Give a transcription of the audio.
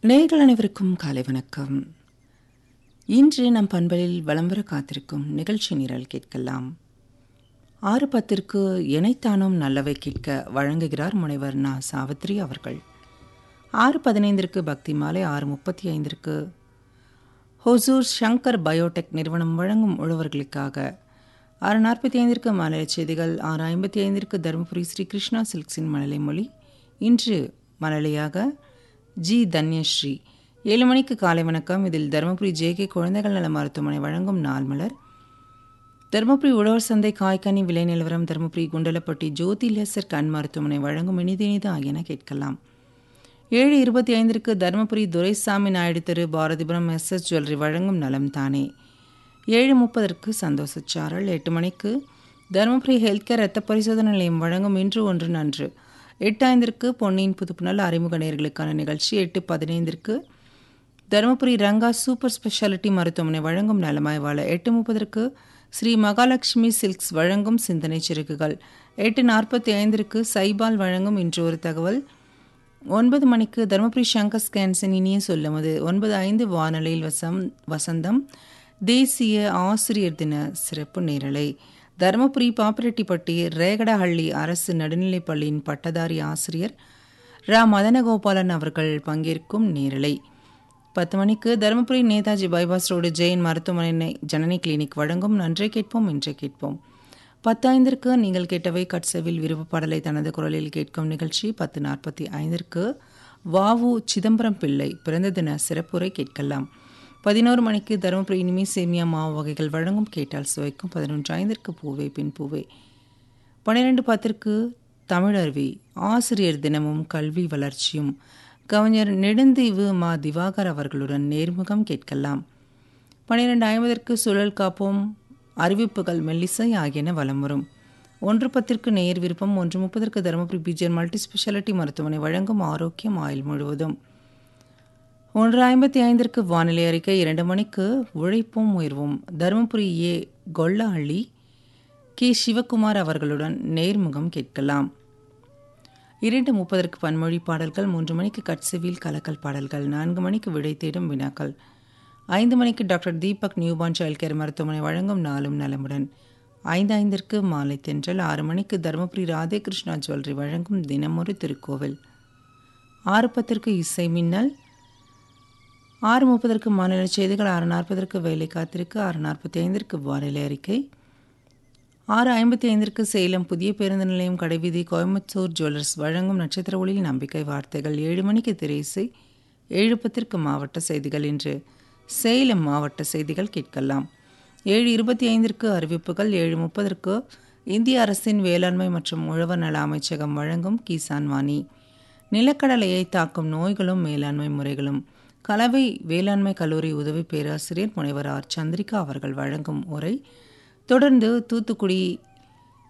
நேயர்கள் அனைவருக்கும் காலை வணக்கம் இன்று நம் பண்பலில் வலம் வர காத்திருக்கும் நிகழ்ச்சி நிரல் கேட்கலாம் ஆறு பத்திற்கு இணைத்தானும் நல்லவை கேட்க வழங்குகிறார் முனைவர் நா சாவித்ரி அவர்கள் ஆறு பதினைந்திற்கு பக்தி மாலை ஆறு முப்பத்தி ஐந்திற்கு ஹொசூர் ஷங்கர் பயோடெக் நிறுவனம் வழங்கும் உழவர்களுக்காக ஆறு நாற்பத்தி ஐந்திற்கு மாநில செய்திகள் ஆறு ஐம்பத்தி ஐந்திற்கு தருமபுரி ஸ்ரீ கிருஷ்ணா சில்க்ஸின் மழலை மொழி இன்று மழலையாக ஜி தன்யஸ்ரீ ஏழு மணிக்கு காலை வணக்கம் இதில் தருமபுரி ஜேகே குழந்தைகள் நல மருத்துவமனை வழங்கும் நாள் மலர் தருமபுரி உழவர் சந்தை காய்கனி விலை நிலவரம் தருமபுரி குண்டலப்பட்டி ஜோதி லேசர் கண் மருத்துவமனை வழங்கும் இனிது இனிது ஆகியன கேட்கலாம் ஏழு இருபத்தி ஐந்திற்கு தருமபுரி துரைசாமி நாயுடு தெரு பாரதிபுரம் எஸ் எஸ் ஜுவல்லரி வழங்கும் நலம் தானே ஏழு முப்பதற்கு சந்தோஷச்சாரல் எட்டு மணிக்கு தருமபுரி ஹெல்த் கேர் ரத்த பரிசோதனை நிலையம் வழங்கும் இன்று ஒன்று நன்று எட்டு ஐந்திற்கு பொன்னியின் புதுப்புணல் அறிமுக நேர்களுக்கான நிகழ்ச்சி எட்டு பதினைந்திற்கு தருமபுரி ரங்கா சூப்பர் ஸ்பெஷாலிட்டி மருத்துவமனை வழங்கும் நலமாய் வாழ எட்டு முப்பதற்கு ஸ்ரீ மகாலட்சுமி சில்க்ஸ் வழங்கும் சிந்தனை சிறகுகள் எட்டு நாற்பத்தி ஐந்திற்கு சைபால் வழங்கும் இன்று ஒரு தகவல் ஒன்பது மணிக்கு தருமபுரி சங்கர் ஸ்கேன்ஸின் இனிய சொல்லுமது ஒன்பது ஐந்து வானொலியில் வசம் வசந்தம் தேசிய ஆசிரியர் தின சிறப்பு நேரலை தருமபுரி பாப்பிரெட்டிப்பட்டி ரேகடஹள்ளி அரசு நடுநிலைப் பள்ளியின் பட்டதாரி ஆசிரியர் ரா மதனகோபாலன் அவர்கள் பங்கேற்கும் நேரலை பத்து மணிக்கு தருமபுரி நேதாஜி பைபாஸ் ரோடு ஜெயின் மருத்துவமனை ஜனனி கிளினிக் வழங்கும் நன்றை கேட்போம் இன்றை கேட்போம் பத்து ஐந்திற்கு நீங்கள் கேட்டவை கட்சவில் விருப்ப பாடலை தனது குரலில் கேட்கும் நிகழ்ச்சி பத்து நாற்பத்தி ஐந்திற்கு வாவு சிதம்பரம் பிள்ளை பிறந்த தின சிறப்புரை கேட்கலாம் பதினோரு மணிக்கு தருமபுரி இனிமே சேமியா மாவு வகைகள் வழங்கும் கேட்டால் சுவைக்கும் பதினொன்று ஐந்திற்கு பூவே பின் பூவே பன்னிரெண்டு பத்திற்கு தமிழருவி ஆசிரியர் தினமும் கல்வி வளர்ச்சியும் கவிஞர் நெடுந்தீவு மா திவாகர் அவர்களுடன் நேர்முகம் கேட்கலாம் பன்னிரெண்டு ஐம்பதற்கு சுழல் காப்போம் அறிவிப்புகள் மெல்லிசை ஆகியன வலம் வரும் ஒன்று பத்திற்கு நேர் விருப்பம் ஒன்று முப்பதற்கு தருமபுரி பிஜிஆர் மல்டி ஸ்பெஷாலிட்டி மருத்துவமனை வழங்கும் ஆரோக்கியம் ஆயுள் முழுவதும் ஒன்று ஐம்பத்தி ஐந்திற்கு வானிலை அறிக்கை இரண்டு மணிக்கு உழைப்போம் உயர்வோம் தருமபுரி ஏ கொல்லஹள்ளி கே சிவகுமார் அவர்களுடன் நேர்முகம் கேட்கலாம் இரண்டு முப்பதற்கு பன்மொழி பாடல்கள் மூன்று மணிக்கு கட்செவில் கலக்கல் பாடல்கள் நான்கு மணிக்கு விடை தேடும் வினாக்கள் ஐந்து மணிக்கு doctor Deepak newborn child care மருத்துவமனை வழங்கும் நாளும் நலமுடன் ஐந்து ஐந்திற்கு மாலை தென்றல் ஆறு மணிக்கு தருமபுரி ராதே கிருஷ்ணா ஜுவல்லரி வழங்கும் தினமொரு திருக்கோவில் ஆறு பத்திற்கு இசை மின்னல் ஆறு முப்பதற்கு மாநில செய்திகள் ஆறு நாற்பதற்கு வேலை காத்திருக்கு ஆறு நாற்பத்தி ஐந்திற்கு வானிலை அறிக்கை ஆறு ஐம்பத்தி ஐந்திற்கு சேலம் புதிய பேருந்து நிலையம் கடைவீதி கோயம்புத்தூர் ஜுவல்லர்ஸ் வழங்கும் நட்சத்திர ஒளியில் நம்பிக்கை வார்த்தைகள் ஏழு மணிக்கு திரைசை ஏழு பத்திற்கு மாவட்ட செய்திகள் என்று சேலம் மாவட்ட செய்திகள் கேட்கலாம் ஏழு இருபத்தி ஐந்திற்கு அறிவிப்புகள் ஏழு முப்பதற்கு இந்திய அரசின் வேளாண்மை மற்றும் உழவர் நல அமைச்சகம் வழங்கும் கிசான் வாணி நிலக்கடலையை தாக்கும் நோய்களும் மேலாண்மை முறைகளும் கலவை வேளாண்மை கல்லூரி உதவி பேராசிரியர் முனைவர் ஆர் சந்திரிகா அவர்கள் வழங்கும் உரை தொடர்ந்து தூத்துக்குடி